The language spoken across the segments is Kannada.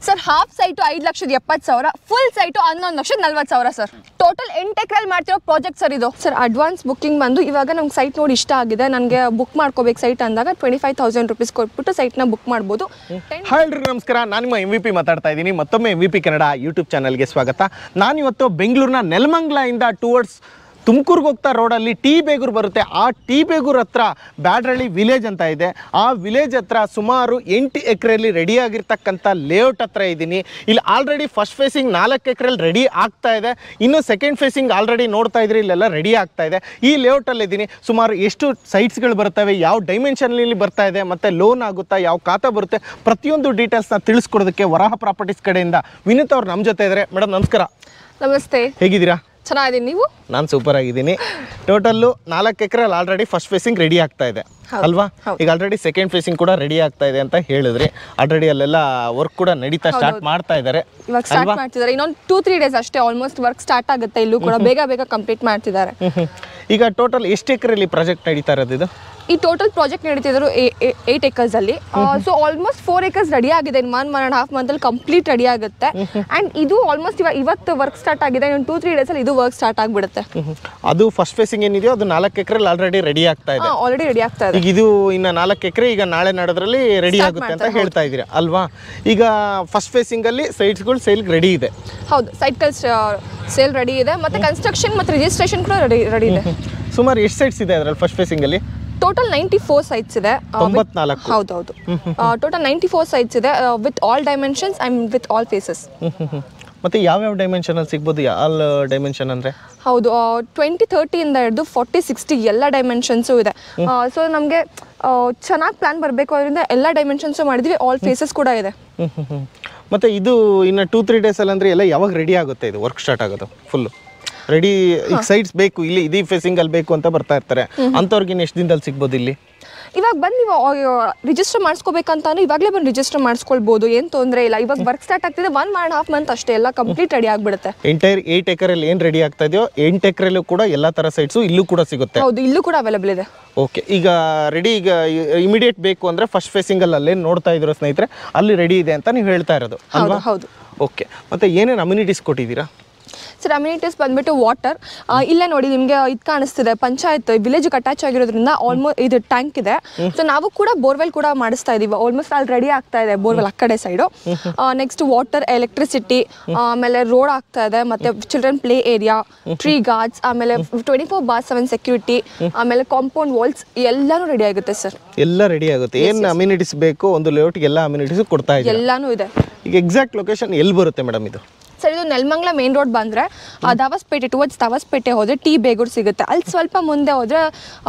ಸರ್ ಹಾಫ್ ಸೈಟು ಐದು ಲಕ್ಷದ ಎಪ್ಪತ್ತು ಸಾವಿರ ಫುಲ್ ಸೈಟು ಹನ್ನೊಂದು ಲಕ್ಷದ ನಲ್ವತ್ತು ಸಾವಿರ ಸರ್ ಟೋಟಲ್ ಎಂಟು ಎಕರೆಲ್ಲಿ ಮಾಡ್ತಿರೋ ಪ್ರಾಜೆಕ್ಟ್ ಸರ್ ಇದು ಸರ್ ಅಡ್ವಾನ್ಸ್ ಬುಕ್ಕಿಂಗ್ ಬಂದು ಇವಾಗ ನಮ್ಗೆ ಸೈಟ್ ನೋಡಿ ಇಷ್ಟ ಆಗಿದೆ ನನಗೆ ಬುಕ್ ಮಾಡ್ಕೋಬೇಕು ಸೈಟ್ ಅಂದಾಗ ಟ್ವೆಂಟಿ ಫೈವ್ ತೌಸಂಡ್ ರುಪೀಸ್ ಕೊಟ್ಬಿಟ್ಟು ಸೈಟ್ನ ಬುಕ್ ಮಾಡ್ಬೋದು ಟೆನ್ ಹಾಯ್ ಎಲ್ರಿಗೂ ನಮಸ್ಕಾರ ನಾನು ನಿಮ್ಮ ಎಂ ವಿ ಪಿ ಮಾತಾಡ್ತಾ ಇದ್ದೀನಿ ಮತ್ತೊಮ್ಮೆ M V P Kannada YouTube ಚಾನಲ್ಗೆ ಸ್ವಾಗತ ನಾನು ಇವತ್ತು ಬೆಂಗಳೂರಿನ ನೆಲಮಂಗ್ಲದಿಂದ ಟುವರ್ಡ್ಸ್ ತುಮಕೂರ್ಗೆ ಹೋಗ್ತಾ ರೋಡಲ್ಲಿ ಟಿ ಬೇಗೂರು ಬರುತ್ತೆ ಆ ಟಿ ಬೇಗೂರು ಹತ್ರ ಬ್ಯಾಡ್ರಳ್ಳಿ ವಿಲೇಜ್ ಅಂತ ಇದೆ ಆ ವಿಲೇಜ್ ಹತ್ರ ಸುಮಾರು ಎಂಟು ಎಕರೆಯಲ್ಲಿ ರೆಡಿ ಆಗಿರ್ತಕ್ಕಂಥ ಲೇಔಟ್ ಹತ್ರ ಇದ್ದೀನಿ ಇಲ್ಲಿ ಆಲ್ರೆಡಿ ಫಸ್ಟ್ ಫೇಸಿಂಗ್ ನಾಲ್ಕು ಎಕರೆಯಲ್ಲಿ ರೆಡಿ ಆಗ್ತಾ ಇದೆ ಇನ್ನು ಸೆಕೆಂಡ್ ಫೇಸಿಂಗ್ ಆಲ್ರೆಡಿ ನೋಡ್ತಾ ಇದ್ರಿ ಇಲ್ಲೆಲ್ಲ ರೆಡಿ ಆಗ್ತಾ ಇದೆ ಈ ಲೇಔಟಲ್ಲಿ ಇದ್ದೀನಿ ಸುಮಾರು ಎಷ್ಟು ಸೈಟ್ಸ್ಗಳು ಬರ್ತವೆ ಯಾವ ಡೈಮೆನ್ಷನಲ್ಲಿ ಬರ್ತಾ ಇದೆ ಮತ್ತು ಲೋನ್ ಆಗುತ್ತಾ ಯಾವ ಖಾತಾ ಬರುತ್ತೆ ಪ್ರತಿಯೊಂದು ಡೀಟೇಲ್ಸ್ನ ತಿಳಿಸ್ಕೊಡೋದಕ್ಕೆ ವರಾಹ ಪ್ರಾಪರ್ಟೀಸ್ ಕಡೆಯಿಂದ ವಿನೀತ್ ಅವ್ರು ನಮ್ಮ ಜೊತೆ ಇದ್ದಾರೆ ಮೇಡಮ್ ನಮಸ್ಕಾರ ನಮಸ್ತೆ ಹೇಗಿದ್ದೀರಾ ಚೆನ್ನಾಗಿದ್ದೀನಿ ನೀವು ನಾನು ಸೂಪರ್ ಆಗಿದ್ದೀನಿ ಟೋಟಲ್ಲು ನಾಲ್ಕು ಎಕರೆಲ್ಲಿ ಆಲ್ರೆಡಿ ಫಸ್ಟ್ ಫೇಸಿಂಗ್ ರೆಡಿ ಆಗ್ತಾ ಇದೆ ಹೌದು, ಅಲ್ವಾ ಹೌದು. ಈಗ ಆಲ್ರೆಡಿ ಸೆಕೆಂಡ್ ಫೇಸಿಂಗ್ ಕೂಡ ರೆಡಿ ಆಗ್ತಾ ಇದೆ ಅಂತ ಹೇಳಿದ್ರಿ ಆಲ್ರೆಡಿ ಅಲ್ಲೆಲ್ಲ ವರ್ಕ್ ಕೂಡ ನಡೀತಾ ಸ್ಟಾರ್ಟ್ ಮಾಡ್ತಾ ಇದ್ದಾರೆ ಇವಾಗ ಸ್ಟಾರ್ಟ್ ಮಾಡ್ತಿದ್ದಾರೆ ಇನ್ನೊಂದು ಟೂ ತ್ರೀ ಡೇಸ್ ಅಷ್ಟೇ ಆಲ್ಮೋಸ್ಟ್ ವರ್ಕ್ ಸ್ಟಾರ್ಟ್ ಆಗುತ್ತೆ ಇಲ್ಲೂ ಕೂಡ ಬೇಗ ಬೇಗ ಕಂಪ್ಲೀಟ್ ಮಾಡ್ತಿದ್ದಾರೆ ಹ್ಮ್, ಹ್ಮ್. ಈಗ ಟೋಟಲ್ ಎಷ್ಟು ಎಕರೆಯಲ್ಲಿ ಪ್ರಾಜೆಕ್ಟ್ ನಡೀತಾ ಇರೋದು ಇದು ಈ ಟೋಟಲ್ ಪ್ರಾಜೆಕ್ಟ್ ನಡೀತಿದ್ರು ಏಟ್ ಏಕರ್ಸ್ ಅಲ್ಲಿ so almost four acres ready ಆಗಿದೆ in one one and half month ಅಲ್ಲಿ ಕಂಪ್ಲೀಟ್ ರೆಡಿ ಆಗುತ್ತೆ ಅಂಡ್ ಇದು ಆಲ್ಮೋಸ್ಟ್ ಇವಾಗ ಇವತ್ತು ವರ್ಕ್ ಸ್ಟಾರ್ಟ್ ಆಗಿದೆ ಇನ್ನು ಟೂ ತ್ರೀ ಡೇಸ್ ಅಲ್ಲಿ ಇದು ವರ್ಕ್ ಸ್ಟಾರ್ಟ್ ಆಗ್ಬಿಡುತ್ತೆ ಹ್ಮ್, ಹ್ಮ್. ಅದು ಫಸ್ಟ್ ಫೇಸಿಂಗ್ ಏನಿದೆಯೋ ಅದು ನಾಲ್ಕು ಎಕರೆಲ್ಲಿ ಆಲ್ರೆಡಿ ರೆಡಿ ಆಗ್ತಾ ಇದೆ ಆಲ್ರೆಡಿ ರೆಡಿ ಆಗ್ತಾ ಇದೆ ಈಗ ಇದು ಇನ್ನ ನಾಲ್ಕು ಎಕರೆ ಈಗ ನಾಳೆ ನಡೆದ್ರಲ್ಲಿ ರೆಡಿ Start ಆಗುತ್ತೆ ಅಂತ ಮಾಡ್ತಾರೆ, ಹೇಳ್ತಾ ಇದ್ದೀರಾ ಅಲ್ವಾ ಈಗ ಫಸ್ಟ್ ಫೇಸಿಂಗ್ ಅಲ್ಲಿ ಸೈಟ್ಸ್ಗಳು ಸೇಲ್ ರೆಡಿ ಇದೆ ಹೌದು ಸೈಕಲ್ ಸೇಲ್ ರೆಡಿ ಇದೆ ಮತ್ತೆ ಕನ್ಸ್ಟ್ರಕ್ಷನ್ ಮತ್ತೆ ರಿಜಿಸ್ಟ್ರೇಷನ್ ಕೂಡ ರೆಡಿ ರೆಡಿ ಇದೆ ಸುಮಾರು ಎಷ್ಟು ಸೈಟ್ಸ್ ಇದೆ ಅದರಲ್ಲಿ ಫಸ್ಟ್ ಫೇಸಿಂಗ್ ಅಲ್ಲಿ ಟೋಟಲ್ ನೈಂಟಿ ಫೋರ್ ಸೈಟ್ಸ್ ಇದೆ ಆ, with- ತೊಂಬತ್ನಾಲ್ಕು. ಹೌದೌದು ಟೋಟಲ್ ನೈಂಟಿ ಫೋರ್ ಸೈಟ್ಸ್ ಇದೆ with all dimensions and with all faces ಹ್ಮ್, ಹ್ಮ್, ಹ್ಮ್. ಮತ್ತೆ ಯಾವ್ಯಾವ ಡೈಮೆನ್ಷನ್ ಅಲ್ಲಿ ಸಿಗ್ಬೋದು ಯಾವ ಡೈಮೆನ್ಷನ್ ಅಂದ್ರೆ ಹೌದು ಟ್ವೆಂಟಿ ತರ್ಟಿಯಿಂದ ಹಿಡಿದು ಫಾರ್ಟಿ ಸಿಕ್ಸ್ಟಿ ಎಲ್ಲ ಡೈಮೆನ್ಷನ್ಸು ಇದೆ ಸೊ ನಮಗೆ ಚೆನ್ನಾಗಿ ಪ್ಲಾನ್ ಬರಬೇಕು ಅದರಿಂದ ಎಲ್ಲ ಡೈಮೆನ್ಷನ್ಸು ಮಾಡಿದ್ವಿ ಆಲ್ ಫೇಸಸ್ ಕೂಡ ಇದೆ ಹ್ಮ್, ಹ್ಮ್, ಹ್ಮ್. ಮತ್ತೆ ಇದು ಇನ್ನು ಟೂ ತ್ರೀ ಡೇಸ್ ಅಲ್ಲಿ ಅಂದ್ರೆ ಎಲ್ಲ ಯಾವಾಗ ರೆಡಿ ಆಗುತ್ತೆ ಇದು ವರ್ಕ್ ಸ್ಟಾರ್ಟ್ ಆಗೋದು ಫುಲ್ ರೆಡಿ ಈಗ ಸೈಟ್ಸ್ ಬೇಕು ಇಲ್ಲಿ ಇದೀ ಫೇಸಿಂಗ್ ಅಲ್ಲಿ ಬೇಕು ಅಂತ ಬರ್ತಾ ಇರ್ತಾರೆ ಅಂಥವ್ರಿಗೆ ಇನ್ನು ಎಷ್ಟು ದಿನದಲ್ಲಿ ಸಿಗ್ಬೋದು ಇಲ್ಲಿ ಇವಾಗ ಬಂದು ನೀವು ರಿಜಿಸ್ಟರ್ ಮಾಡಿಸ್ಕೋಬೇಕಂತ ಅಂದ್ರೆ ಇವಾಗಲೇ ಬಂದು ರಿಜಿಸ್ಟರ್ ಮಾಡಿಸ್ಕೊಳ್ಬೋದು ಏನು ತೊಂದರೆ ಇಲ್ಲ ಇವಾಗ ವರ್ಕ್ ಸ್ಟಾರ್ಟ್ ಆಗ್ತಿದೆ ಒನ್ ಆ್ಯಂಡ್ ಹಾಫ್ ಮಂತ್ ಅಷ್ಟೇ ಎಲ್ಲ ಕಂಪ್ಲೀಟ್ ರೆಡಿ ಆಗಿಬಿಡುತ್ತೆ ಎಂಟೈರ್ ಏಯ್ಟ್ ಎಕರಲ್ಲಿ ಏನು ರೆಡಿ ಆಗ್ತಾ ಇದೆಯೋ ಎಂಟು ಎಕರೆಲ್ಲೂ ಕೂಡ ಎಲ್ಲ ಥರ ಸೈಟ್ಸು ಇಲ್ಲೂ ಕೂಡ ಸಿಗುತ್ತೆ ಹೌದು ಇಲ್ಲೂ ಕೂಡ ಅವೈಲೇಬಲ್ ಇದೆ ಓಕೆ ಈಗ ರೆಡಿ ಈಗ ಇಮಿಡಿಯೇಟ್ ಬೇಕು ಅಂದ್ರೆ ಫಸ್ಟ್ ಫೇಸಿಂಗಲ್ಲಿ ಅಲ್ಲೇನು ನೋಡ್ತಾ ಇದ್ರು ಸ್ನೇಹಿತರೆ ಅಲ್ಲಿ ರೆಡಿ ಇದೆ ಅಂತ ನೀವು ಹೇಳ್ತಾ ಇರೋದು ಹೌದು ಅಲ್ವಾ ಹೌದು ಓಕೆ ಮತ್ತೆ ಏನೇನು ಅಮ್ಯುನಿಟೀಸ್ ಕೊಟ್ಟಿದ್ದೀರಾ ಸರ್ ಅಮ್ಯುನಿಟೀಸ್ ಬಂದ್ಬಿಟ್ಟು ವಾಟರ್ ಇಲ್ಲೇ ನೋಡಿ ನಿಮಗೆ ಇದು ಕಾಣಿಸ್ತಿದೆ ಪಂಚಾಯತ್ ವಿಲೇಜ್ ಅಟ್ಯಾಚ್ ಆಗಿರೋದ್ರಿಂದ ಆಲ್ಮೋಸ್ಟ್ ಇದು ಟ್ಯಾಂಕ್ ಇದೆ ಸೊ ನಾವು ಕೂಡ ಬೋರ್ವೆಲ್ ಕೂಡ ಮಾಡಿಸ್ತಾ ಇದೀವಿ ಆಲ್ಮೋಸ್ಟ್ ಅಲ್ಲಿ ರೆಡಿ ಆಗ್ತಾ ಇದೆ ಬೋರ್ವೆಲ್ ಆ ಕಡೆ ಸೈಡು ನೆಕ್ಸ್ಟ್ ವಾಟರ್ ಎಲೆಕ್ಟ್ರಿಸಿಟಿ ಆಮೇಲೆ ರೋಡ್ ಆಗ್ತಾ ಇದೆ ಮತ್ತೆ children play area tree guards ಆಮೇಲೆ twenty four bar seven security ಆಮೇಲೆ ಕಾಂಪೌಂಡ್ ವಾಲ್ಸ್ ಎಲ್ಲಾನು ರೆಡಿ ಆಗುತ್ತೆ ಸರ್ ಎಲ್ಲ ರೆಡಿ ಆಗುತ್ತೆ ಏನು ಅಮ್ಯುನಿಟೀಸ್ ಬೇಕು ಒಂದು ಲೇಔಟ್ಗೆ ಎಲ್ಲ ಅಮ್ಯುನಿಟೀಸ್ ಕೊಡ್ತಾ ಇದ್ದೀರಾ ಎಲ್ಲಾನು ಇದೆ ಈಗ ಎಕ್ಸಾಕ್ಟ್ ಲೊಕೇಶನ್ ಎಲ್ಲಿ ಬರುತ್ತೆ ಮೇಡಮ್ ಇದು ಸರ್ ಇದು ನೆಲಮಂಗ್ಲ ಮೇನ್ ರೋಡ್ ಬಂದರೆ ದಾವಸ್ಪೇಟೆ ಟುವರ್ಡ್ಸ್ ದಾವಸ್ಪೇಟೆ ಹೋದರೆ ಟಿ ಬೇಗೂರು ಸಿಗುತ್ತೆ ಅಲ್ಲಿ ಸ್ವಲ್ಪ ಮುಂದೆ ಹೋದರೆ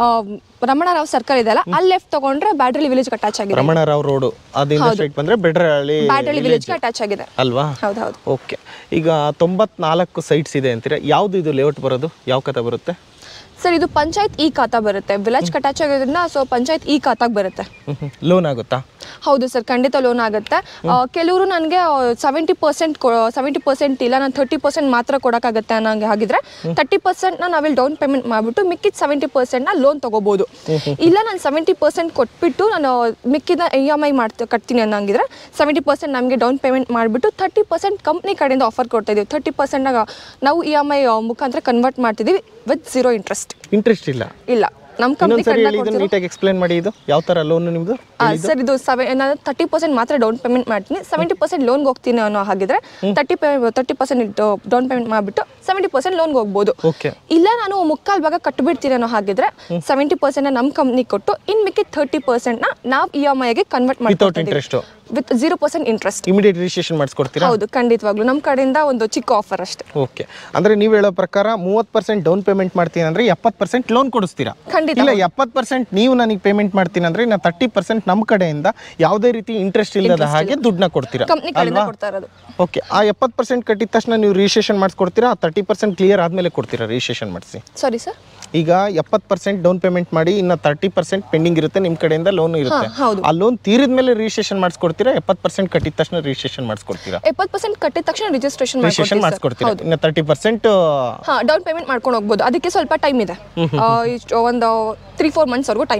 ರಮಣರಾವ್ ಸರ್ಕಲ್ ಇದೆಯಲ್ಲ ಅಲ್ಲಿ ಲೆಫ್ಟ್ ತಗೊಂಡ್ರೆ ಬ್ಯಾಟ್ರಲಿ ವಿಲೇಜ್ ಅಟ್ಯಾಚ್ ಆಗಿದೆ ರಮಣರಾವ್ ರೋಡು ಅದಿಂದ ಸ್ಟ್ರೈಟ್ ಬಂದ್ರೆ ಬೆಡ್ರಹಳ್ಳಿ ಬ್ಯಾಟ್ರಲಿ ವಿಲೇಜ್ಗೆ ಅಟ್ಯಾಚ್ ಆಗಿದೆ ಅಲ್ವಾ ಹೌದು ಹೌದು ಓಕೆ ಈಗ ತೊಂಬತ್ನಾಲ್ಕು ಸೈಟ್ಸ್ ಇದೆ ಅಂತೀರಾ ಯಾವುದು ಇದು ಲೇಔಟ್ ಬರೋದು ಯಾವ ಕತೆ ಬರುತ್ತೆ ಸರ್ ಇದು ಪಂಚಾಯತ್ ಈ ಖಾತಾ ಬರುತ್ತೆ ವಿಲೇಜ್ ಅಟ್ಯಾಚ್ ಆಗೋದ್ರಿಂದ ಸೊ ಪಂಚಾಯತ್ ಈ ಖಾತಾಗೆ ಬರುತ್ತೆ ಲೋನ್ ಆಗುತ್ತಾ ಹೌದು ಸರ್ ಖಂಡಿತ ಲೋನ್ ಆಗುತ್ತೆ ಕೆಲವರು ನನಗೆ ಸೆವೆಂಟಿ ಪರ್ಸೆಂಟ್ ಸೆವೆಂಟಿ ಪರ್ಸೆಂಟ್ ಇಲ್ಲ ನಾನು ಥರ್ಟಿ ಪರ್ಸೆಂಟ್ ಮಾತ್ರ ಕೊಡೋಕ್ಕಾಗತ್ತೆ ಅನ್ನೋಂಗೆ ಹಾಗಿದ್ರೆ ತರ್ಟಿ ಪರ್ಸೆಂಟ್ನ ನಾವಿಲ್ಲಿ ಡೌನ್ ಪೇಮೆಂಟ್ ಮಾಡಿಬಿಟ್ಟು ಮಿಕ್ಕಿದ ಸೆವೆಂಟಿ ಪರ್ಸೆಂಟ್ನ ಲೋನ್ ತೊಗೋಬೋದು ಇಲ್ಲ ನಾನು ಸೆವೆಂಟಿ ಪರ್ಸೆಂಟ್ ಕೊಟ್ಬಿಟ್ಟು ನಾನು ಮಿಕ್ಕಿದ ಇ ಎಮ್ ಐ ಮಾಡ್ತಾ ಕಟ್ತೀನಿ ಅನ್ನೋಂಗಿದ್ರೆ ಸೆವೆಂಟಿ ಪರ್ಸೆಂಟ್ ನಮಗೆ ಡೌನ್ ಪೇಮೆಂಟ್ ಮಾಡಿಬಿಟ್ಟು ತರ್ಟಿ ಪರ್ಸೆಂಟ್ ಕಂಪ್ನಿ ಕಡೆಯಿಂದ ಆಫರ್ ಕೊಡ್ತಾ ಇದೀವಿ ತರ್ಟಿ ಪರ್ಸೆಂಟ್ನಾಗ ನಾವು ಇ ಎಮ್ ಐ ಮುಖಾಂತರ ಕನ್ವರ್ಟ್ ಮಾಡ್ತಿದ್ದೀವಿ ವಿತ್ ಝೀರೋ ಇಂಟ್ರೆಸ್ಟ್ ಇಂಟ್ರೆಸ್ಟ್ ಇಲ್ಲ ಇಲ್ಲ ನಮ್ಮ ಕಂಪ್ನಿ ಇನ್ನೊಂದ್ಸರಿ ಹೇಳಿ ಇದನ್ನ ಕಡೆಯಿಂದ ನೀಟಾಗಿ ಎಕ್ಸ್ಪ್ಲೇನ್ ಮಾಡಿ ಇದು ಯಾವ ಥರ ಲೋನ್ ನಿಮ್ಮದು ಸರ್ ಇದು ಸೆವೆ ನಾನು ತರ್ಟಿ ಪರ್ಸೆಂಟ್ ಮಾತ್ರ ಡೌನ್ ಪೇಮೆಂಟ್ ಮಾಡ್ತೀನಿ ಸೆವೆಂಟಿ ಪರ್ಸೆಂಟ್ ಲೋನ್ಗೆ ಹೋಗ್ತೀನಿ ಅನ್ನೋ ಹಾಗಿದ್ರೆ thirty thirty percent down payment ಮಾಡಿಬಿಟ್ಟು ಸೆವೆಂಟಿ ಪರ್ಸೆಂಟ್ ಲೋನ್ಗೆ ಹೋಗ್ಬೋದು ಓಕೆ ಇಲ್ಲ ನಾನು ಮುಕ್ಕಾಲ್ ಭಾಗ ಕಟ್ಬಿಡ್ತೀನಿ ಅನ್ನೋ ಹಾಗಿದ್ರೆ ಸೆವೆಂಟಿ ಪರ್ಸೆಂಟ್ ನಮ್ಮ ಕಂಪ್ನಿ ಕೊಟ್ಟು ಇನ್ ಮಿಕ್ಕಿ ತರ್ಟಿ ಪರ್ಸೆಂಟ್ನ ನಾವು ಇ ಎಮ್ ಐಗೆ ಕನ್ವರ್ಟ್ ವಿತೌಟ್ ಮಾಡ್ಕೊಡ್ತೀವಿ interest with zero percent interest immediate registration ಮಾಡಿಸ್ಕೊಡ್ತೀರಾ ಹೌದು ಖಂಡಿತವಾಗ್ಲೂ ನಮ್ಮ ಕಡೆಯಿಂದ ಒಂದು ಚಿಕ್ಕ ಆಫರ್ ಅಷ್ಟೇ ಓಕೆ ಅಂದ್ರೆ ನೀವು ಹೇಳೋ ಪ್ರಕಾರ ಮೂವತ್ತು ಪರ್ಸೆಂಟ್ ಡೌನ್ ಪೇಮೆಂಟ್ ಮಾಡ್ತೀನಿ ಅಂದ್ರೆ ಎಪ್ಪತ್ತು ಪರ್ಸೆಂಟ್ ಲೋನ್ ಕೊಡಿಸ್ತೀರಾ ಖಂಡಿತ ಇಲ್ಲ ಎಪ್ಪತ್ತು ಪರ್ಸೆಂಟ್ ನೀವು ನನಗೆ ಪೇಮೆಂಟ್ ಮಾಡ್ತೀನಿ ಅಂದ್ರೆ ಇನ್ನು ತರ್ಟಿ ಪರ್ಸೆಂಟ್ ನಮ್ಮ ಕಡೆಯಿಂದ ಯಾವುದೇ ರೀತಿ ಇಂಟ್ರೆಸ್ಟ್ ಇಲ್ಲದ ಹಾಗೆ ದುಡ್ಡನ್ನ ಕೊಡ್ತೀರಾ ಕಂಪ್ನಿ ಕಡೆಯಿಂದ ಕೊಡ್ತಾ ಇರೋದು ಓಕೆ ಆ ಎಪ್ಪತ್ತು ಪರ್ಸೆಂಟ್ ಕಟ್ಟಿದ ತಕ್ಷಣ ನೀವು ರಿಜಿಸ್ಟ್ರೇಷನ್ ಮಾಡಿಸ್ಕೊಡ್ತೀರಾ ತರ್ಟಿ ಪರ್ಸೆಂಟ್ ಕ್ಲಿಯರ್ ಆದಮೇಲೆ ಕೊಡ್ತೀರಾ ರಿಜಿಸ್ಟ್ರೇಷನ್ ಮಾಡಿಸಿ ಸಾರಿ ಸರ್ ಈಗ ಎಪ್ಪತ್ತು ಪರ್ಸೆಂಟ್ ಡೌನ್ ಪೇಮೆಂಟ್ ಮಾಡಿ ಇನ್ನು ತರ್ಟಿ ಪರ್ಸೆಂಟ್ ಪೆಂಡಿಂಗ್ ಇರುತ್ತೆ ನಿಮ್ಮ ಕಡೆಯಿಂದ ಲೋನ್ ಇರುತ್ತೆ ಹಾ, ಹೌದು. ಆ ಲೋನ್ ತೀರಿದ ಮೇಲೆ ರಿಜಿಸ್ಟ್ರೇಷನ್ ಮಾಡಿಸ್ಕೊಡ್ತೀರಾ ಎಪ್ಪತ್ತು ಪರ್ಸೆಂಟ್ ಕಟ್ಟಿದ ತಕ್ಷಣ ರಿಜಿಸ್ಟ್ರೇಷನ್ ಮಾಡಿಸ್ಕೊಡ್ತೀರಾ ಎಪ್ಪತ್ತು ಪರ್ಸೆಂಟ್ ಕಟ್ಟಿದ ತಕ್ಷಣ ರಿಜಿಸ್ಟ್ರೇಷನ್ ರಿಜಿಸ್ಟ್ರೇಷನ್ ಮಾಡಿಸ್ಕೊಡ್ತೀರಾ ಇನ್ನು ತರ್ಟಿ ಪರ್ಸೆಂಟ್ ಹಾ ಡೌನ್ ಪೇಮೆಂಟ್ ಮಾಡ್ಕೊಂಡು ಹೋಗ್ಬೋದು ಅದಕ್ಕೆ ಸ್ವಲ್ಪ ಟೈಮ್ ಇದೆ ಆ, ಇಷ್ಟು ಒಂದು ತ್ರೀ ಫೋರ್ ಮಂತ್ಸ್ವರೆಗೂ ಟೈಮ್ ಇದೆ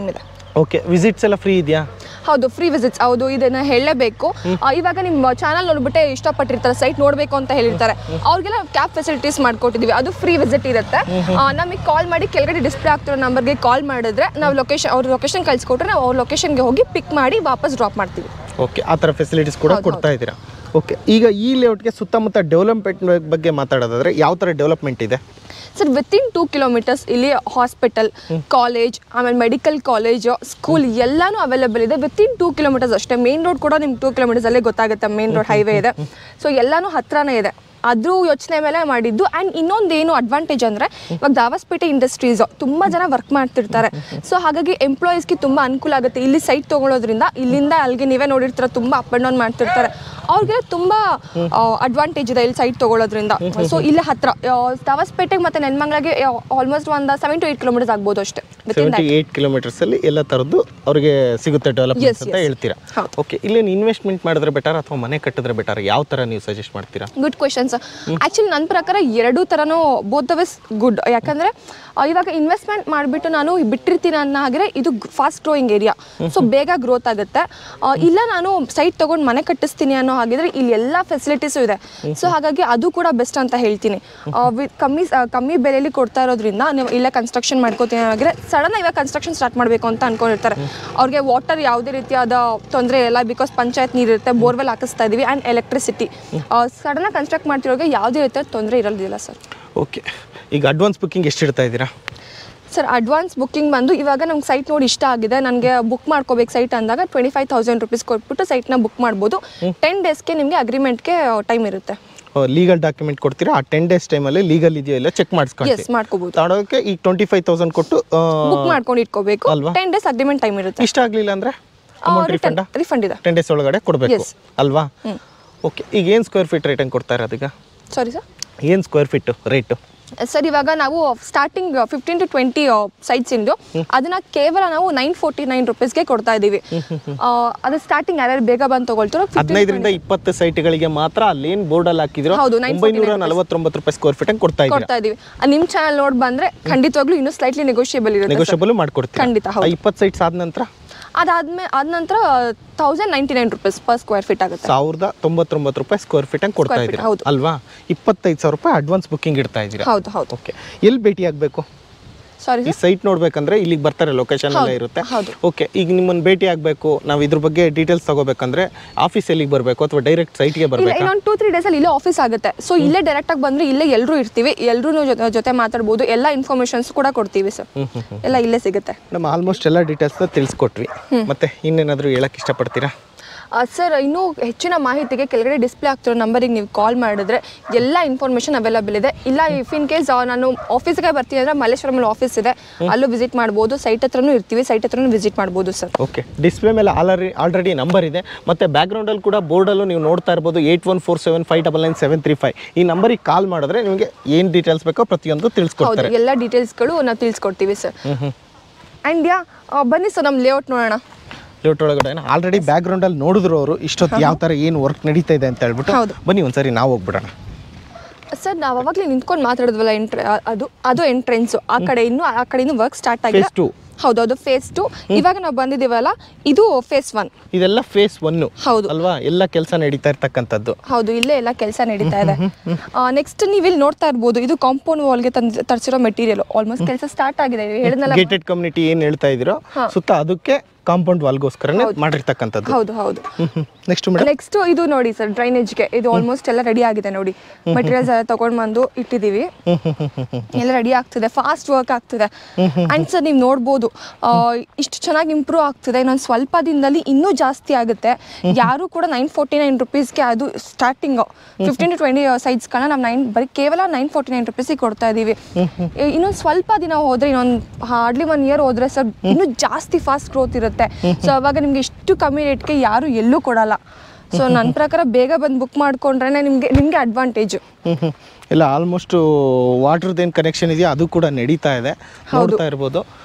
ಓಕೆ ವಿಸಿಟ್ಸ್ ಎಲ್ಲ ಫ್ರೀ ಇದೆಯಾ ಹೌದು ಫ್ರೀ ವಿಸಿಟ್ಸ್ ಹೌದು ಇದನ್ನ ಹೇಳಲೇಬೇಕು ಆ, ಇವಾಗ ನಿಮ್ಮ ಚಾನಲ್ ನೋಡ್ಬಿಟ್ಟೆ ಇಷ್ಟಪಟ್ಟಿರ್ತಾರೆ ಸೈಟ್ ನೋಡಬೇಕು ಅಂತ ಹೇಳಿರ್ತಾರೆ ಅವ್ರಿಗೆಲ್ಲ ಕ್ಯಾಬ್ ಫೆಸಿಲಿಟೀಸ್ ಮಾಡ್ಕೊಟ್ಟಿದೀವಿ ಅದು ಫ್ರೀ ವಿಸಿಟ್ ಇರುತ್ತೆ ನಮಗೆ ಕಾಲ್ ಮಾಡಿ ಕೆಳಗಡೆ ಡಿಸ್ಪ್ಲೇ ಆಗ್ತಿರೋ ನಂಬರ್ಗೆ ಕಾಲ್ ಮಾಡಿದ್ರೆ ನಾವು ಲೊಕೇಶನ್ ಅವ್ರ ಲೊಕೇಶನ್ ಕಳ್ಸಿಕೊಟ್ರೆ ನಾವು ಅವ್ರ ಲೊಕೇಶನ್ಗೆ ಹೋಗಿ ಪಿಕ್ ಮಾಡಿ ವಾಪಸ್ ಡ್ರಾಪ್ ಮಾಡ್ತೀವಿ ಓಕೆ ಆ ಥರ ಫೆಸಿಲಿಟೀಸ್ ಕೂಡ ಹೌದು, ಕೊಡ್ತಾ ಇದ್ದೀರಾ ಓಕೆ ಈಗ ಈ ಲೇಔಟ್ಗೆ ಸುತ್ತಮುತ್ತ ಡೆವಲಪ್ಮೆಂಟ್ ಬಗ್ಗೆ ಮಾತಾಡೋದಾದ್ರೆ ಯಾವ ಥರ ಡೆವಲಪ್ಮೆಂಟ್ ಇದೆ ಸರ್ ವಿತಿನ್ ಟೂ ಕಿಲೋಮೀಟರ್ಸ್ ಇಲ್ಲಿ ಹಾಸ್ಪಿಟಲ್ ಕಾಲೇಜ್ ಆಮೇಲೆ ಮೆಡಿಕಲ್ ಕಾಲೇಜು ಸ್ಕೂಲ್ ಎಲ್ಲಾನು ಅವೈಲೇಬಲ್ ಇದೆ ವಿತಿನ್ ಟೂ ಕಿಲೋಮೀಟರ್ಸ್ ಅಷ್ಟೇ ಮೇನ್ ರೋಡ್ ಕೂಡ ನಿಮ್ಗೆ ಟೂ ಕಿಲೋಮೀಟರ್ಸ್ ಅಲ್ಲೇ ಗೊತ್ತಾಗುತ್ತೆ ಮೇನ್ ರೋಡ್ ಹೈವೇ ಇದೆ ಸೊ ಎಲ್ಲಾನು ಹತ್ರನೇ ಇದೆ ಅದ್ರ ಯೋಚನೆ ಮೇಲೆ ಮಾಡಿದ್ದು ಆ್ಯಂಡ್ ಇನ್ನೊಂದು ಏನು ಅಡ್ವಾಂಟೇಜ್ ಅಂದರೆ ಇವಾಗ ದಾವಸ್ಪೇಟೆ ಇಂಡಸ್ಟ್ರೀಸ್ ತುಂಬ ಜನ ವರ್ಕ್ ಮಾಡ್ತಿರ್ತಾರೆ ಸೊ ಹಾಗಾಗಿ ಎಂಪ್ಲಾಯೀಸ್ಗೆ ತುಂಬ ಅನುಕೂಲ ಆಗುತ್ತೆ ಇಲ್ಲಿ ಸೈಟ್ ತೊಗೊಳೋದ್ರಿಂದ ಇಲ್ಲಿಂದ ಅಲ್ಲಿಗೆ ನೀವೇ ನೋಡಿರ್ತೀರ ತುಂಬ ಅಪ್ ಆ್ಯಂಡ್ ಡೌನ್ ಮಾಡ್ತಿರ್ತಾರೆ ಅವ್ರಿಗೆಲ್ಲ ತುಂಬ ಅಡ್ವಾಂಟೇಜ್ ಇದೆ ಇಲ್ಲಿ ಸೈಟ್ ತೊಗೊಳೋದ್ರಿಂದ ಸೊ ಇಲ್ಲಿ ಹತ್ರ ಆ, ದಾವಸ್ಪೇಟೆಗೆ ಮತ್ತು ನೆನ್ಮಂಗ್ಲಾಗೆ ಆಲ್ಮೋಸ್ಟ್ ಒಂದು ಸೆವೆನ್ ಟು ಏಯ್ಟ್ ಕಿಲೋಮೀಟರ್ಸ್ ಆಗ್ಬೋದು ಅಷ್ಟೇ ವಿತಿನ್ ಸೆವೆಂಟಿ ಏಯ್ಟ್ ಕಿಲೋಮೀಟರ್ಸಲ್ಲಿ ಎಲ್ಲ ಥರದ್ದು ಅವ್ರಿಗೆ ಸಿಗುತ್ತೆ ಡೆವಲಪ್ಮೆಂಟ್ Yes, ಅಂತ yes. ಹೇಳ್ತೀರಾ ಹೌದು. ಓಕೆ ಇಲ್ಲೇನು ಇನ್ವೆಸ್ಟ್ಮೆಂಟ್ ಮಾಡಿದ್ರೆ ಬೆಟರ್ ಅಥವಾ ಮನೆ ಕಟ್ಟಿದ್ರೆ ಬೆಟರ್ ಯಾವ ಥರ ನೀವು ಸಜೆಸ್ಟ್ ಮಾಡ್ತೀರಾ ಗುಡ್ ಕ್ವೆಶನ್ಸ್ ಆ್ಯಕ್ಚುಲಿ ನನ್ನ ಪ್ರಕಾರ ಎರಡೂ ಥರನೂ ಬೋತ್ ಇಸ್ ಗುಡ್ ಯಾಕಂದರೆ ಇವಾಗ ಇನ್ವೆಸ್ಟ್ಮೆಂಟ್ ಮಾಡಿಬಿಟ್ಟು ನಾನು ಬಿಟ್ಟಿರ್ತೀನಿ ಅನ್ನೋ ಹಾಗೆ ಇದು ಫಾಸ್ಟ್ ಗ್ರೋಯಿಂಗ್ ಏರಿಯಾ ಸೊ ಬೇಗ ಗ್ರೋತ್ ಆಗುತ್ತೆ ಆ, ಇಲ್ಲ ನಾನು ಸೈಟ್ ತೊಗೊಂಡು ಮನೆ ಕಟ್ಟಿಸ್ತೀನಿ ಅನ್ನೋ ಹಾಗಿದ್ರೆ ಇಲ್ಲಿ ಎಲ್ಲ ಫೆಸಿಲಿಟೀಸು ಇದೆ ಸೊ ಹಾಗಾಗಿ ಅದು ಕೂಡ ಬೆಸ್ಟ್ ಅಂತ ಹೇಳ್ತೀನಿ ಆ, ವಿ- ಕಮ್ಮಿ ಆ, ಕಮ್ಮಿ ಬೆಲೆಯಲ್ಲಿ ಕೊಡ್ತಾ ಇರೋದ್ರಿಂದ ನೀವು ಇಲ್ಲೇ ಕನ್ಸ್ಟ್ರಕ್ಷನ್ ಮಾಡ್ಕೋತೀನಿ ಹಾಗೆ ಸಡನ್ ಇವಾಗ ಕನ್ಸ್ಟ್ರಕ್ಷನ್ ಸ್ಟಾರ್ಟ್ ಮಾಡಬೇಕು ಅಂತ ಅನ್ಕೊಂಡಿರ್ತಾರೆ ಅವ್ರಿಗೆ ವಾಟರ್ ಯಾವುದೇ ರೀತಿಯಾದ ತೊಂದರೆ ಇಲ್ಲ ಬಿಕಾಸ್ ಪಂಚಾಯತ್ ನೀರಿರುತ್ತೆ ಬೋರ್ವೆಲ್ ಹಾಕಿಸ್ತಾ ಇದೀವಿ ಆ್ಯಂಡ್ ಎಲೆಕ್ಟ್ರಿಸಿಟಿ ಸಡನ್ನಾಗಿ ಕನ್ಸ್ಟ್ರಕ್ಟ್ ಮಾಡ್ತಿರೋರಿಗೆ ಯಾವುದೇ ರೀತಿಯ ತೊಂದರೆ ಇರೋದಿಲ್ಲ ಸರ್ ಓಕೆ ಈಗ ಅಡ್ವಾನ್ಸ್ ಬುಕ್ಕಿಂಗ್ ಎಷ್ಟು ಇಡ್ತಾ ಇದ್ದೀರಾ ಸರ್ ಅಡ್ವಾನ್ಸ್ ಬುಕ್ಕಿಂಗ್ ಬಂದು ಇವಾಗ ನಮ್ಗೆ ಸೈಟ್ ನೋಡಿ ಇಷ್ಟ ಆಗಿದೆ ನನಗೆ ಬುಕ್ ಮಾಡ್ಕೋಬೇಕು ಸೈಟ್ ಅಂದಾಗ ಟ್ವೆಂಟಿ ಫೈವ್ ತೌಸಂಡ್ ರುಪೀಸ್ ಕೊಟ್ಬಿಟ್ಟು ಸೈಟ್ನ ಬುಕ್ ಮಾಡ್ಬೋದು ಟೆನ್ ಡೇಸ್ಗೆ ನಿಮಗೆ ಅಗ್ರಿಮೆಂಟ್ಗೆ ಟೈಮ್ ಇರುತ್ತೆ ಲೀಗಲ್ ಡಾಕ್ಯುಮೆಂಟ್ ಕೊಡ್ತೀರಾ ಆ ಟೆನ್ ಡೇಸ್ ಟೈಮಲ್ಲಿ ಲೀಗಲ್ ಇದೆಯೋ ಇಲ್ಲ ಚೆಕ್ ಎಸ್ ಮಾಡಿಸ್ಕೊಳ್ತೀವಿ ಮಾಡ್ಕೋಬೋದು ತಗೊಳೋಕೆ ಈಗ ಟ್ವೆಂಟಿ ಫೈವ್ ತೌಸಂಡ್ ಕೊಟ್ಟು ಆ, ಬುಕ್ ಮಾಡ್ಕೊಂಡು ಇಟ್ಕೋಬೇಕು ಅಲ್ವಾ? ಟೆನ್ ಡೇಸ್ ಅಗ್ರಿಮೆಂಟ್ ಟೈಮ್ ಇರುತ್ತೆ ಇಷ್ಟ ಆಗಲಿಲ್ಲ ಅಂದರೆ ಅಮೌಂಟ್ ರಿಫಂಡ ರಿಫಂಡ್ ಇದೆ ಟೆನ್ ಡೇಸ್ ಒಳಗಡೆ ಕೊಡಬೇಕು Yes. ಅಲ್ವಾ ಓಕೆ ಈಗ ಏನು ಸ್ಕ್ವೇರ್ ಫೀಟ್ ರೇಟ್ ಹಂಗೆ ಕೊಡ್ತಾ ಇರೋದೀಗ ಸಾರಿ ಸರ್ ಏನು ಸ್ಕ್ವೇರ್ ಫೀಟು ರೇಟು ಸರ್ ಇವಾಗ ನಾವು starting fifteen to twenty sites ಇಂದು ಅದನ್ನ ಕೇವಲ ನಾವು ನೈನ್ ಫೋರ್ಟಿ ನೈನ್ ರುಪೀಸ್ಗೆ ಕೊಡ್ತಾ ಇದ್ದೀವಿ ಆ, ಅದು ಸ್ಟಾರ್ಟಿಂಗ್ ಯಾರ್ಯಾರು ಬೇಗ ಬಂದು ತಗೊಳ್ತಾರೋ 15 ಹದಿನೈದರಿಂದ ಇಪ್ಪತ್ತು ಸೈಟ್ಗಳಿಗೆ ಮಾತ್ರ ಅಲ್ಲೇನು ಬೋರ್ಡಲ್ಲಿ ಹಾಕಿದ್ರು ಹೌದು, 949 ಒಂಬೈನೂರ ನಲವತ್ತೊಂಬತ್ತು ರೂಪಾಯಿ ಸ್ಕ್ವೇರ್ ಫೀಟ್ ಹಂಗೆ ಕೊಡ್ತಾ ಇದ್ದೀರಾ ಕೊಡ್ತಾ ಇದೀವಿ ಆ, ನಿಮ್ ಚಾನಲ್ ನೋಡ್ ಬಂದ್ರೆ ಖಂಡಿತವಾಗ್ಲೂ ಇನ್ನೂ ಸ್ಲೈಟ್ಲಿ ನೆಗೋಷಿಯಬಲ್ ಇರುತ್ತೆ sir. ನೆಗೋಷಿಯಬಲ್ ಮಾಡ್ಕೊಡ್ತೀರಾ ಖಂಡಿತ, ಹೌದು. ಇಪ್ಪತ್ತು ಸೈಟ್ಸ್ ಆದ ನಂತರ ಅದಾದ್ಮೇಲೆ ಆದ ನಂತರ thousand ninety nine rupees per square feet ಆಗುತ್ತೆ ಸಾವಿರದ ತೊಂಬತ್ತೊಂಬತ್ತು ರೂಪಾಯಿ ಸ್ಕ್ವೇರ್ ಫೀಟ್ ಹಂಗೆ ಕೊಡ್ತಾ Square feet, ಇದ್ದೀರಾ ಹೌದು. ಅಲ್ವಾ ಇಪ್ಪತ್ತೈದು ಸಾವಿರ ರೂಪಾಯಿ ಅಡ್ವಾನ್ಸ್ ಬುಕ್ಕಿಂಗ್ ಇಡ್ತಾ ಇದ್ದೀರಾ ಹೌದು ಹೌದು ಓಕೆ ಎಲ್ಲಿ ಭೇಟಿ ಆಗಬೇಕು ಸಾರಿ ಈ ಸೈಟ್ ನೋಡ್ಬೇಕಂದ್ರೆ ಇಲ್ಲಿಗೆ ಬರ್ತಾರೆ ಲೊಕೇಶನ್ ಎಲ್ಲ ಹೌದು, ಇರುತ್ತೆ ಹೌದು. ಓಕೆ ಈಗ ನಿಮ್ಮನ್ನ ಭೇಟಿ ಆಗಬೇಕು ನಾವು ಇದ್ರ ಬಗ್ಗೆ ಡೀಟೇಲ್ಸ್ ತಗೋಬೇಕಂದ್ರೆ ಆಫೀಸ್ ಎಲ್ಲಿಗೆ ಬರಬೇಕು ಅಥವಾ ಡೈರೆಕ್ಟ್ ಸೈಟ್ಗೆ ಇಲ್ಲ ಬರಬೇಕಾ ಇನ್ನೊಂದು ಟೂ ತ್ರೀ ಡೇಸಲ್ಲಿ ಇಲ್ಲೇ ಆಫೀಸ್ ಆಗುತ್ತೆ ಸೊ ಇಲ್ಲೇ ಡೈರೆಕ್ಟ್ ಆಗಿ ಬಂದ್ರೆ ಇಲ್ಲೇ ಎಲ್ಲರೂ ಇರ್ತೀವಿ ಎಲ್ಲರೂ ಜೊತೆ ಮಾತಾಡ್ಬೋದು ಎಲ್ಲ ಇನ್ಫಾರ್ಮೇಶನ್ಸ್ ಕೂಡ ಕೊಡ್ತೀವಿ ಸರ್ ಎಲ್ಲ ಇಲ್ಲೇ ಸಿಗುತ್ತೆ ನಮ್ಮ ಆಲ್ಮೋಸ್ಟ್ ಎಲ್ಲ ಡೀಟೇಲ್ಸ್ನ ತಿಳಿಸ್ಕೊಟ್ವಿ ಮತ್ತೆ ಇನ್ನೇನಾದರೂ ಹೇಳಕ್ಕೆ ಇಷ್ಟಪಡ್ತೀರಾ ಸರ್ ಇನ್ನೂ ಹೆಚ್ಚಿನ ಮಾಹಿತಿಗೆ ಕೆಳಗಡೆ ಡಿಸ್ಪ್ಲೇ ಆಗ್ತಿರೋ ನಂಬರಿಗೆ ನೀವು ಕಾಲ್ ಮಾಡಿದ್ರೆ ಎಲ್ಲ ಇನ್ಫಾರ್ಮೇಷನ್ ಅವೈಲಬಲ್ ಇದೆ ಇಲ್ಲ ಇಫ್ ಇನ್ ಕೇಸ್ ನಾನು ಆಫೀಸ್ಗೆ ಬರ್ತೀನಿ ಅಂದರೆ ಮಲ್ಲೇಶ್ವರಮಲ್ಲಿ ಆಫೀಸ್ ಇದೆ ಅಲ್ಲೂ ವಿಸಿಟ್ ಮಾಡ್ಬೋದು ಸೈಟ್ ಹತ್ರನೂ ಇರ್ತೀವಿ ಸೈಟ್ ಹತ್ರನೂ ವಿಸಿಟ್ ಮಾಡ್ಬೋದು ಸರ್ ಓಕೆ ಡಿಸ್ಪ್ಲೇ ಮೇಲೆ ಆಲ್ರೆಡಿ ಆಲ್ರೆಡಿ ನಂಬರ್ ಇದೆ ಮತ್ತು ಬ್ಯಾಕ್ಗ್ರೌಂಡಲ್ಲಿ ಕೂಡ ಬೋರ್ಡಲ್ಲೂ ನೀವು ನೋಡ್ತಾ ಇರ್ಬೋದು eight one four seven five double nine seven three five ಈ ನಂಬರಿಗೆ ಕಾಲ್ ಮಾಡಿದ್ರೆ ನಿಮಗೆ ಏನು ಡೀಟೇಲ್ಸ್ ಬೇಕೋ ಪ್ರತಿಯೊಂದು ಹೌದು ತಿಳಿಸ್ಕೊಡ್ತಾರೆ ಎಲ್ಲ ಡೀಟೇಲ್ಸ್ಗಳು ನಾವು ತಿಳಿಸ್ಕೊಡ್ತೀವಿ ಸರ್ ಆ್ಯಂಡ್ ಯಾ ಆ, ಬನ್ನಿ ಸರ್ ನಮ್ಮ ಲೇಔಟ್ ನೋಡೋಣ ಲೇಔಟ್ ಒಳಗಡೆ ಆಲ್ರೆಡಿ ಬ್ಯಾಕ್ಗ್ರೌಂಡಲ್ಲಿ ನೋಡಿದ್ರು ಅವರು ಇಷ್ಟೊತ್ತು ಯಾವ ಥರ ಏನು ವರ್ಕ್ ನಡೀತಾ ಇದೆ ಅಂತ ಹೇಳ್ಬಿಟ್ಟು ಹೌದು. ಬನ್ನಿ ಒಂದ್ಸರಿ ನಾವು ಹೋಗ್ಬಿಡೋಣ ಸರ್ ನಾವು ಅವಾಗಲೇ ನಿಂತ್ಕೊಂಡು ಮಾತಾಡಿದ್ವಲ್ಲ ಎಂಟ್ರೆ ಅದು ಅದು ಎಂಟ್ರೆನ್ಸು ಆ ಕಡೆ ಇನ್ನೂ ಆ ಕಡೆ ಇನ್ನೂ ವರ್ಕ್ ಸ್ಟಾರ್ಟ್ ಆಗಿಲ್ಲ Phase two. ಹೌದು ಅದು ಫೇಸ್ ಟು ಇವಾಗ ನಾವು ಬಂದಿದ್ದೀವಲ್ಲ ಇದು ಫೇಸ್ ಒನ್ ಇದೆಲ್ಲ ಫೇಸ್ ಒನ್ನು ಹೌದು ಅಲ್ವಾ ಎಲ್ಲ ಕೆಲಸ ನಡೀತಾ ಇರ್ತಕ್ಕಂಥದ್ದು ಹೌದು ಇಲ್ಲೇ ಎಲ್ಲ ಕೆಲಸ ನಡೀತಾ ಇದೆ ನೆಕ್ಸ್ಟ್ ನೀವು ಇಲ್ಲಿ ನೋಡ್ತಾ ಇರ್ಬೋದು ಇದು ಕಾಂಪೌಂಡ್ ವಾಲ್ಗೆ ತಂದು ತರಿಸಿರೋ ಮೆಟೀರಿಯಲ್ ಆಲ್ಮೋಸ್ಟ್ ಕೆಲಸ ಸ್ಟಾರ್ಟ್ ಆಗಿದೆ ಹೇಳಿದ್ನಲ್ಲ ಗೇಟೆಡ್ ಕಮ್ಯುನಿಟಿ ಏನು ಹೇಳ್ತಾ ಇದ್ದೀರೋ ಸುತ್ತ ಅದಕ್ಕೆ ಕಾಂಪೌಂಡ್ ವಾಲ್ಗೋಸ್ಕರನೇ ಮಾಡಿರ್ತಕ್ಕಂಥದ್ದು ಹೌದು ಹೌದು ನೆಕ್ಸ್ಟ್ ಮೇಡಮ್ ನೆಕ್ಸ್ಟ್ ಇದು ನೋಡಿ ಸರ್ ಡ್ರೈನೇಜ್ಗೆ ಇದು ಆಲ್ಮೋಸ್ಟ್ ಎಲ್ಲ ರೆಡಿ ಆಗಿದೆ ನೋಡಿ ಮಟೀರಿಯಲ್ಸ್ ಎಲ್ಲ ತಗೊಂಡ್ ಬಂದು ಇಟ್ಟಿದ್ದೀವಿ ಎಲ್ಲ ರೆಡಿ ಆಗ್ತಿದೆ ಫಾಸ್ಟ್ ವರ್ಕ್ ಆಗ್ತಿದೆ ಅಂಡ್ ಸರ್ ನೀವು ನೋಡ್ಬೋದು ಆ, ಇಷ್ಟು ಚೆನ್ನಾಗಿ ಇಂಪ್ರೂವ್ ಆಗ್ತಿದೆ ಇನ್ನೊಂದು ಸ್ವಲ್ಪ ದಿನದಲ್ಲಿ ಇನ್ನೂ ಜಾಸ್ತಿ ಆಗುತ್ತೆ ಯಾರು ಕೂಡ ನೈನ್ ಫೋರ್ಟಿ ನೈನ್ ರುಪೀಸ್ಗೆ ಅದು ಸ್ಟಾರ್ಟಿಂಗ್ ಫಿಫ್ಟೀನ್ ಟು ಟ್ವೆಂಟಿ ಸೈಜ್ಗಳನ್ನ ನಾವು ನೈನ್ ಬರೀ ಕೇವಲ ನೈನ್ ಫೋರ್ಟಿ ನೈನ್ ರುಪೀಸಿಗೆ ಕೊಡ್ತಾ ಇದ್ದೀವಿ ಇನ್ನೊಂದು ಸ್ವಲ್ಪ ದಿನ ಹೋದ್ರೆ ಇನ್ನೊಂದು ಹಾರ್ಡ್ಲಿ ಒನ್ ಇಯರ್ ಹೋದ್ರೆ ಸರ್ ಇನ್ನೂ ಜಾಸ್ತಿ ಫಾಸ್ಟ್ ಗ್ರೋತ್ ಇರುತ್ತೆ ಸೊ ಅವಾಗ ನಿಮ್ಗೆ ಇಷ್ಟು ಕಮ್ಮಿ ರೇಟ್ಗೆ ಯಾರು ಎಲ್ಲೂ ಕೊಡಲ್ಲ ಸೊ ನನ್ನ ಪ್ರಕಾರ ಬೇಗ ಬಂದು ಬುಕ್ ಮಾಡ್ಕೊಂಡ್ರೆ ನಿಮಗೆ ನಿಮಗೆ ಅಡ್ವಾಂಟೇಜು ಇಲ್ಲ ಆಲ್ಮೋಸ್ಟ್ ವಾಟರ್ದೇನು ಕನೆಕ್ಷನ್ ಇದೆಯಾ ಅದು ಕೂಡ ನಡೀತಾ ಇದೆ ನೋಡ್ತಾ ಇರ್ಬೋದು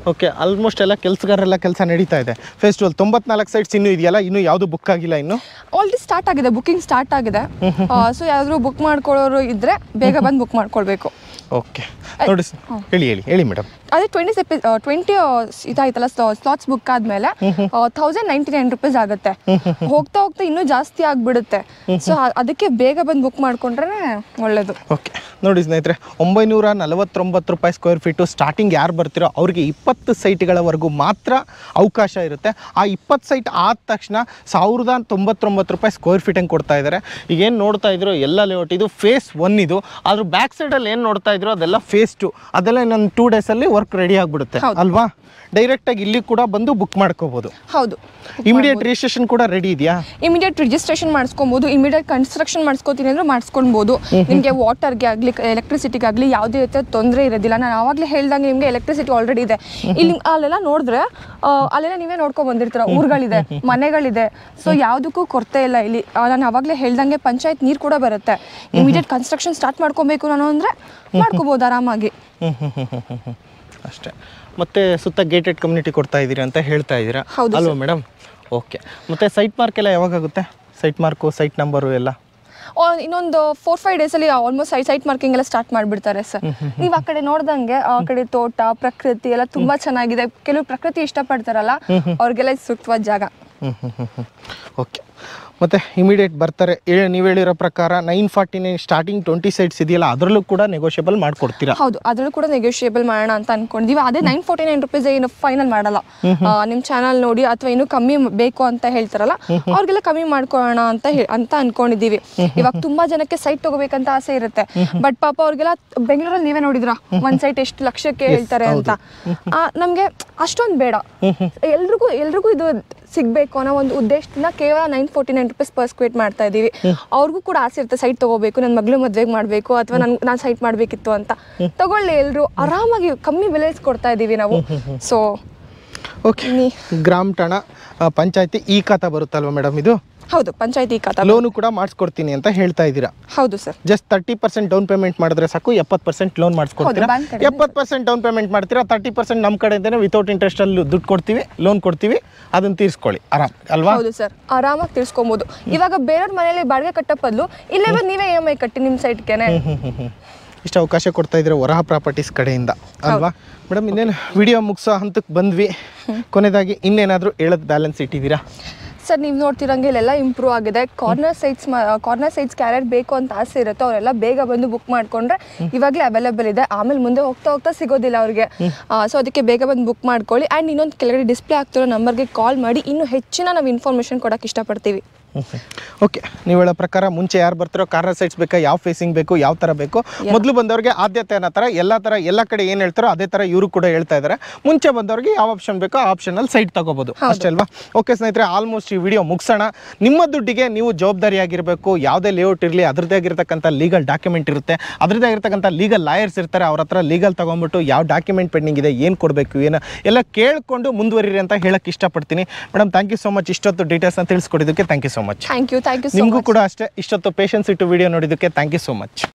ಓಕೆ ಆಲ್ಮೋಸ್ಟ್ ಎಲ್ಲ ಕೆಲಸಗಾರೆಲ್ಲ ಕೆಲಸ ನಡೀತಾ ಇದೆ ಫೆಸ್ಟಿವಲ್ ತೊಂಬತ್ನಾಲ್ಕು ಸೈಟ್ಸ್ ಇನ್ನೂ ಇದೆಯಲ್ಲ ಇನ್ನೂ ಯಾವುದು ಬುಕ್ ಆಗಿಲ್ಲ ಇನ್ನು ಆಲ್ರೆಡಿ ಸ್ಟಾರ್ಟ್ ಆಗಿದೆ ಬುಕಿಂಗ್ ಸ್ಟಾರ್ಟ್ ಆಗಿದೆ ಸೊ ಯಾರಾದರೂ ಬುಕ್ ಮಾಡ್ಕೊಳ್ಳೋರು ಇದ್ರೆ ಬೇಗ ಬಂದು ಬುಕ್ ಮಾಡ್ಕೊಳ್ಬೇಕು ಓಕೆ ನೋಡಿ ಸ- ಹೇಳಿ ಹೇಳಿ ಹೇಳಿ ಮೇಡಮ್ ಅದೇ ಟ್ವೆಂಟಿ ಸೆಪಿ ಟ್ವೆಂಟಿ ಇದಾಯ್ತಲ್ಲ ಸ್ಲಾಟ್ಸ್ ಬುಕ್ ಆದ್ಮೇಲೆ ತೌಸಂಡ್ ನೈಂಟಿ ನೈನ್ ರುಪೀಸ್ ಆಗುತ್ತೆ ಹೋಗ್ತಾ ಹೋಗ್ತಾ ಇನ್ನೂ ಜಾಸ್ತಿ ಆಗ್ಬಿಡುತ್ತೆ ಸೊ ಅದಕ್ಕೆ ಬೇಗ ಬಂದು ಬುಕ್ ಮಾಡ್ಕೊಂಡ್ರೆ ಒಳ್ಳೇದು ಓಕೆ ನೋಡಿ ಸ್ನೇಹಿತರೆ ಒಂಬೈನೂರ ನಲವತ್ತೊಂಬತ್ತು ರೂಪಾಯಿ ಸ್ಕ್ವೇರ್ ಫೀಟು ಸ್ಟಾರ್ಟಿಂಗ್ ಯಾರು ಬರ್ತಿರೋ ಅವ್ರಿಗೆ ಇಪ್ಪತ್ತು ಸೈಟ್ಗಳವರೆಗೂ ಮಾತ್ರ ಅವಕಾಶ ಇರುತ್ತೆ ಆ ಇಪ್ಪತ್ತು ಸೈಟ್ ಆದ ತಕ್ಷಣ ಸಾವಿರದ ತೊಂಬತ್ತೊಂಬತ್ತು ರೂಪಾಯಿ ಸ್ಕ್ವೇರ್ ಫೀಟ್ ಹಂಗೆ ಕೊಡ್ತಾ ಇದ್ದಾರೆ ಈಗೇನು ನೋಡ್ತಾ ಇದ್ರು ಎಲ್ಲ ಲೇಔಟ್ ಇದು ಫೇಸ್ ಒನ್ ಇದು ಅದ್ರ ಬ್ಯಾಕ್ ಸೈಡಲ್ಲಿ ಏನು ನೋಡ್ತಾ ಇದ್ರು ಅದೆಲ್ಲ ಫೇಸ್ ಟು ಅದೆಲ್ಲ ಇನ್ನೊಂದು ಟೂ ಡೇಸಲ್ಲಿ ವರ್ಕ್ ರೆಡಿ ಆಗಿಬಿಡುತ್ತೆ ಹೌದು. ಅಲ್ವಾ ಡೈರೆಕ್ಟಾಗಿ ಇಲ್ಲಿ ಕೂಡ ಬಂದು ಬುಕ್ ಮಾಡ್ಕೋಬೋದು ಹೌದು ಇಮಿಡಿಯೇಟ್ ರಿಜಿಸ್ಟ್ರೇಷನ್ ಕೂಡ ರೆಡಿ ಇದೆಯಾ ಇಮಿಡಿಯೇಟ್ ರಿಜಿಸ್ಟ್ರೇಷನ್ ಮಾಡಿಸ್ಕೊಬೋದು ಇಮಿಡಿಯೇಟ್ ಕನ್ಸ್ಟ್ರಕ್ಷನ್ ಮಾಡಿಸ್ಕೋತೀನಿ ಅಂದ್ರೆ ಮಾಡಿಸ್ಕೊಳ್ಬೋದು ನಿಮಗೆ ವಾಟರ್ಗೆ ಆಗಲಿ ಎಲೆಕ್ಟ್ರಿಸಿಟಿಗೆ ಆಗಲಿ ಯಾವುದೇ ರೀತಿಯ ತೊಂದರೆ ಇರೋದಿಲ್ಲ ನಾನು ಆವಾಗಲೇ ಹೇಳ್ದಂಗೆ ನಿಮಗೆ ಎಲೆಕ್ಟ್ರಿಸಿಟಿ ಆಲ್ರೆಡಿ ಇದೆ ಇಲ್ಲಿ ಅಲ್ಲೆಲ್ಲ ನೋಡಿದ್ರೆ ಆ, ಅಲ್ಲೆಲ್ಲ ನೀವೇ ನೋಡ್ಕೊಂಡ್ ಬಂದಿರ್ತೀರ ಊರುಗಳಿದೆ ಮನೆಗಳಿದೆ ಸೊ ಯಾವುದಕ್ಕೂ ಕೊರತೆ ಇಲ್ಲ ಇಲ್ಲಿ ಆ, ನಾನು ಆವಾಗಲೇ ಹೇಳ್ದಂಗೆ ಪಂಚಾಯತ್ ನೀರು ಕೂಡ ಬರುತ್ತೆ ಇಮಿಡಿಯೇಟ್ ಕನ್ಸ್ಟ್ರಕ್ಷನ್ ಸ್ಟಾರ್ಟ್ ಮಾಡ್ಕೊಬೇಕು ನಾನು ಅಂದರೆ ಮಾಡ್ಕೋಬೋದು ಆರಾಮಾಗಿ ಹ್ಮ್ ಹ್ಮ್ ಹ್ಮ್ ಹ್ಮ್ ಹ್ಮ್ ಹ್ಮ್. ಅಷ್ಟೇ ಮತ್ತೆ ಸುತ್ತ ಗೇಟೆಡ್ ಕಮ್ಯುನಿಟಿ ಕೊಡ್ತಾ ಇದ್ದೀರಾ ಅಂತ ಹೇಳ್ತಾ ಇದ್ದೀರಾ ಹೌದು ಅಲ್ವಾ ಮೇಡಮ್ ಓಕೆ ಮತ್ತೆ ಸೈಟ್ ಮಾರ್ಕ್ ಎಲ್ಲ ಯಾವಾಗುತ್ತೆ ಸೈಟ್ ಮಾರ್ಕು ಸೈಟ್ ನಂಬರು ಎಲ್ಲ ಆ, ಇನ್ನೊಂದು ಫೋರ್ ಫೈವ್ ಡೇಸಲ್ಲಿ ಆಲ್ಮೋಸ್ಟ್ ಸೈಟ್ ಸೈಟ್ ಮಾರ್ಕಿಂಗ್ ಎಲ್ಲ ಸ್ಟಾರ್ಟ್ ಮಾಡಿಬಿಡ್ತಾರೆ ಸರ್ ನೀವು ಆ ಕಡೆ ನೋಡ್ದಂಗೆ ಆ ಕಡೆ ತೋಟ ಪ್ರಕೃತಿ ಎಲ್ಲ ತುಂಬಾ ಚೆನ್ನಾಗಿದೆ ಕೆಲವು ಪ್ರಕೃತಿ ಇಷ್ಟಪಡ್ತಾರಲ್ಲ ಅವ್ರಿಗೆಲ್ಲ ಇದು ಸೂಕ್ತವಾದ ಜಾಗ ಹ್ಞೂ ಹ್ಞೂ ಹ್ಞೂ ಹ್ಞೂ ಓಕೆ ಮತ್ತು ಇಮಿಡಿಯೇಟ್ ಬರ್ತಾರೆ ನೀವು ಹೇಳಿರೋ ಪ್ರಕಾರ nine forty nine starting twenty sites ಇದೆಯಲ್ಲ ಅದರಲ್ಲೂ ಕೂಡ ನೆಗೋಷಿಯಬಲ್ ಮಾಡಿಕೊಡ್ತೀರಾ ಹೌದು ಅದ್ರಲ್ಲೂ ಕೂಡ ನೆಗೋಷಿಯೇಬಲ್ ಮಾಡೋಣ ಅಂತ ಅನ್ಕೊಂಡಿದೀವಿ ಅದೇ ನೈನ್ ಫೋರ್ಟಿ ನೈನ್ ರುಪೀಸ್ ಏನು ಫೈನಲ್ ಮಾಡಲ್ಲ ಆ, ನಿಮ್ ಚಾನಲ್ ನೋಡಿ ಅಥವಾ ಇನ್ನೂ ಕಮ್ಮಿ ಬೇಕು ಅಂತ ಹೇಳ್ತಾರಲ್ಲ ಅವ್ರಿಗೆಲ್ಲ ಕಮ್ಮಿ ಮಾಡ್ಕೊಳ್ಳೋಣ ಅಂತ ಹೇ- ಅಂತ ಅನ್ಕೊಂಡಿದೀವಿ ಇವಾಗ ತುಂಬಾ ಜನಕ್ಕೆ ಸೈಟ್ ತಗೋಬೇಕಂತ ಆಸೆ ಇರುತ್ತೆ ಬಟ್ ಪಾಪ ಅವ್ರಿಗೆಲ್ಲ ಬೆಂಗಳೂರಲ್ಲಿ ನೀವೇ ನೋಡಿದ್ರ ಒಂದ್ ಸೈಟ್ ಎಷ್ಟು ಲಕ್ಷಕ್ಕೆ ಹೇಳ್ತಾರೆ ಅಂತ ಆ, ನಮ್ಗೆ ಅಷ್ಟೊಂದು ಬೇಡ ಎಲ್ರಿಗೂ ಎಲ್ರಿಗೂ ಇದು ಸಿಗ್ಬೇಕು ಅನ್ನೋ ಒಂದು ಉದ್ದೇಶದಿಂದ ಕೇವಲ nine forty nine rupees per square ಮಾಡ್ತಾ ಇದೀವಿ ಅವ್ರಿಗೂ ಕೂಡ ಆಸೆ ಇರುತ್ತೆ ಸೈಟ್ ತಗೋಬೇಕು ನನ್ನ ಮಗಳು ಮದ್ವೆಗೆ ಮಾಡಬೇಕು ಅಥವಾ ನನ್ ನಾನು ಸೈಟ್ ಮಾಡಬೇಕಿತ್ತು ಅಂತ ತಗೊಳ್ಳಿ ಎಲ್ರು ಆರಾಮಾಗಿ ಕಮ್ಮಿ ಬೆಲೆ ಕೊಡ್ತಾ ಇದೀವಿ ನಾವು ಸೊ ಓಕೆ ಗ್ರಾಮ ಠಾಣ ಆ, ಪಂಚಾಯತಿ ಈ ಖಾತಾ ಬರುತ್ತಲ್ವ ಮೇಡಮ್ ಇದು ಹೌದು ಪಂಚಾಯತಿ ಖಾತಾ ಲೋನು ಕೂಡ ಮಾಡಿಸ್ಕೊಡ್ತೀನಿ ಅಂತ ಹೇಳ್ತಾ ಇದ್ದೀರಾ ಹೌದು sir just thirty percent down payment ಮಾಡಿದ್ರೆ ಸಾಕು ಎಪ್ಪತ್ತು ಪರ್ಸೆಂಟ್ ಲೋನ್ ಮಾಡಿಸ್ಕೊಡ್ತೀರಾ ಹೌದು, bank ಕಡೆಯಿಂದ ಎಪ್ಪತ್ತು ಪರ್ಸೆಂಟ್ ಡೌನ್ ಪೇಮೆಂಟ್ ಮಾಡ್ತೀರಾ ತರ್ಟಿ ಪರ್ಸೆಂಟ್ ನಮ್ಮ ಕಡೆಯಿಂದನೇ ವಿತೌಟ್ ಇಂಟ್ರೆಸ್ಟಲ್ಲಿ ದುಡ್ಡು ಕೊಡ್ತೀವಿ ಲೋನ್ ಕೊಡ್ತೀವಿ ಅದನ್ನು ತೀರಿಸ್ಕೊಳ್ಳಿ ಆರಾಮ್ ಅಲ್ವಾ ಹೌದು ಸರ್ ಆರಾಮಾಗಿ ತಿಳ್ಸ್ಕೊಬೋದು ಇವಾಗ ಬೇರೆಯವ್ರ ಮನೇಲಿ ಬಾಡಿಗೆ ಕಟ್ಟೋ ಬದಲು ಇಲ್ಲೇ ಬಂದು ನೀವೇ ಇ ಎಮ್ ಐ ಕಟ್ಟಿ ನಿಮ್ಮ ಸೈಟ್ಗೆನೆ ಹ್ಮ್, ಹ್ಮ್, ಹ್ಮ್. ಇಷ್ಟು ಅವಕಾಶ ಕೊಡ್ತಾ ಇದ್ರೆ ವರಹ ಪ್ರಾಪರ್ಟೀಸ್ ಕಡೆಯಿಂದ ಅಲ್ವಾ ಮೇಡಮ್ ಇನ್ನೇನು ವಿಡಿಯೋ ಮುಗಿಸೋ ಹಂತಕ್ಕೆ ಬಂದ್ವಿ ಕೊನೆಯದಾಗಿ ಇನ್ನೇನಾದರೂ ಹೇಳೋದು ಬ್ಯಾಲೆನ್ಸ್ ಇಟ್ಟಿದ್ದೀರಾ ಸರ್ ನೀವು ನೋಡ್ತಿರಂಗೆ ಇಲ್ಲೆಲ್ಲ ಇಂಪ್ರೂವ್ ಆಗಿದೆ corner sites corner sites carrier ಬೇಕು ಅಂತ ಆಸೆ ಇರುತ್ತೆ ಅವರೆಲ್ಲ ಬೇಗ ಬಂದು ಬುಕ್ ಮಾಡ್ಕೊಂಡ್ರೆ ಇವಾಗಲೇ ಅವೈಲೇಬಲ್ ಇದೆ ಆಮೇಲೆ ಮುಂದೆ ಹೋಗ್ತಾ ಹೋಗ್ತಾ ಸಿಗೋದಿಲ್ಲ ಅವ್ರಿಗೆ ಸೊ ಅದಕ್ಕೆ ಬೇಗ ಬಂದು ಬುಕ್ ಮಾಡ್ಕೊಳ್ಳಿ ಆ್ಯಂಡ್ ಇನ್ನೊಂದು ಕೆಳಗಡೆ ಡಿಸ್ಪ್ಲೇ ಆಗ್ತಿರೋ ನಂಬರ್ಗೆ ಕಾಲ್ ಮಾಡಿ ಇನ್ನೂ ಹೆಚ್ಚಿನ ನಾವು ಇನ್ಫಾರ್ಮೇಷನ್ ಕೊಡೋಕೆ ಇಷ್ಟಪಡ್ತೀವಿ ಓಕೆ ನೀವು ಹೇಳೋ ಪ್ರಕಾರ ಮುಂಚೆ ಯಾರು ಬರ್ತಾರೋ ಕಾರ್ನರ್ ಸೈಟ್ಸ್ ಬೇಕಾ ಯಾವ ಫೇಸಿಂಗ್ ಬೇಕು ಯಾವ ಥರ ಬೇಕು ಮೊದಲು ಬಂದವ್ರಿಗೆ ಆದ್ಯತೆ ಅನ್ನೋ ಥರ ಎಲ್ಲ ಥರ ಎಲ್ಲ ಕಡೆ ಏನು ಹೇಳ್ತಾರೋ ಅದೇ ಥರ ಇವರು ಕೂಡ ಹೇಳ್ತಾ ಇದ್ದಾರೆ ಮುಂಚೆ ಬಂದವ್ರಿಗೆ ಯಾವ ಆಪ್ಷನ್ ಬೇಕೋ ಆ ಆಪ್ಷನಲ್ಲಿ ಸೈಟ್ ತಗೋಬೋದು ಅಷ್ಟೇ ಅಲ್ವಾ ಓಕೆ ಸ್ನೇಹಿತರೆ ಆಲ್ಮೋಸ್ಟ್ ಈ ವಿಡಿಯೋ ಮುಗಿಸೋಣ ನಿಮ್ಮ ದುಡ್ಡಿಗೆ ನೀವು ಜವಾಬ್ದಾರಿಯಾಗಿರಬೇಕು ಯಾವುದೇ ಲೇಔಟ್ ಇರಲಿ ಅದರದ್ದೇ ಆಗಿರ್ತಕ್ಕಂಥ ಲೀಗಲ್ ಡಾಕ್ಯುಮೆಂಟ್ ಇರುತ್ತೆ ಅದರದ್ದೇ ಆಗಿರ್ತಕ್ಕಂಥ ಲೀಗಲ್ ಲಾಯರ್ಸ್ ಇರ್ತಾರೆ ಅವ್ರ ಹತ್ರ ಲೀಗಲ್ ತಗೊಂಡ್ಬಿಟ್ಟು ಯಾವ ಡಾಕ್ಯುಮೆಂಟ್ ಪೆಂಡಿಂಗ್ ಇದೆ ಏನು ಕೊಡಬೇಕು ಏನು ಎಲ್ಲ ಕೇಳಿಕೊಂಡು ಮುಂದುವರಿರಿ ಅಂತ ಹೇಳಕ್ಕೆ ಇಷ್ಟಪಡ್ತೀನಿ madam thank you so much ಇಷ್ಟೊತ್ತು ಡೀಟೇಲ್ಸ್ನ ತಿಳಿಸ್ಕೊಡಿದ್ದಕ್ಕೆ thank you so much thank you thank you so ನಿಮಗೂ ಕೂಡ ಅಷ್ಟೇ ಇಷ್ಟೊತ್ತು ಪೇಷನ್ಸ್ ಇಟ್ಟು ವಿಡಿಯೋ ನೋಡಿದ್ದಕ್ಕೆ ಥ್ಯಾಂಕ್ ಯು ಸೊ ಮಚ್